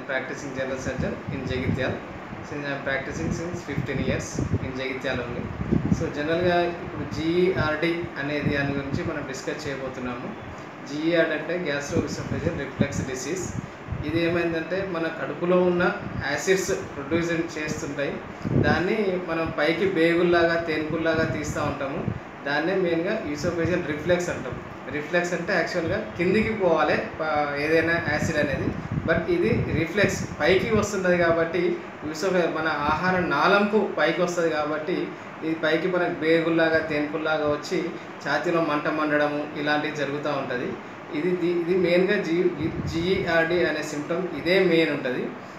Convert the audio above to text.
am practicing general surgeon in Jagityal. Since I am practicing since 15 years in Jagityal only. So జనరల్గా ఇప్పుడు GERD అనేది దాని గురించి మనం డిస్కస్ చేయబోతున్నాము జీఈఆర్డి అంటే గ్యాస్ట్రో ఇసోఫేజియల్ రిఫ్లెక్స్ డిసీజ్ ఇది ఏమైందంటే మన కడుపులో ఉన్న యాసిడ్స్ ప్రొడ్యూస్ చేస్తుంటాయి దాన్ని మనం పైకి బేగుల్లాగా తేనుకుల్లాగా తీస్తూ ఉంటాము దాన్నే మెయిన్గా ఈసోఫేజియల్ రిఫ్లెక్స్ అంటాం రిఫ్లెక్స్ అంటే యాక్చువల్గా కిందికి పోవాలి ప- ఏదైనా యాసిడ్ అనేది బట్ ఇది రిఫ్లెక్స్ పైకి వస్తున్నది కాబట్టి యూసోఫే మన ఆహార నాళంకు పైకి వస్తుంది కాబట్టి ఇది పైకి మనకు బేగుల్లాగా తేనుకుల్లాగా వచ్చి ఛాతీలో మంట మండడము ఇలాంటివి జరుగుతూ ఉంటుంది ఇది ది- ఇది మెయిన్గా జీ జీఈఆర్డి అనే సిమ్టమ్ ఇదే మెయిన్ ఉంటుంది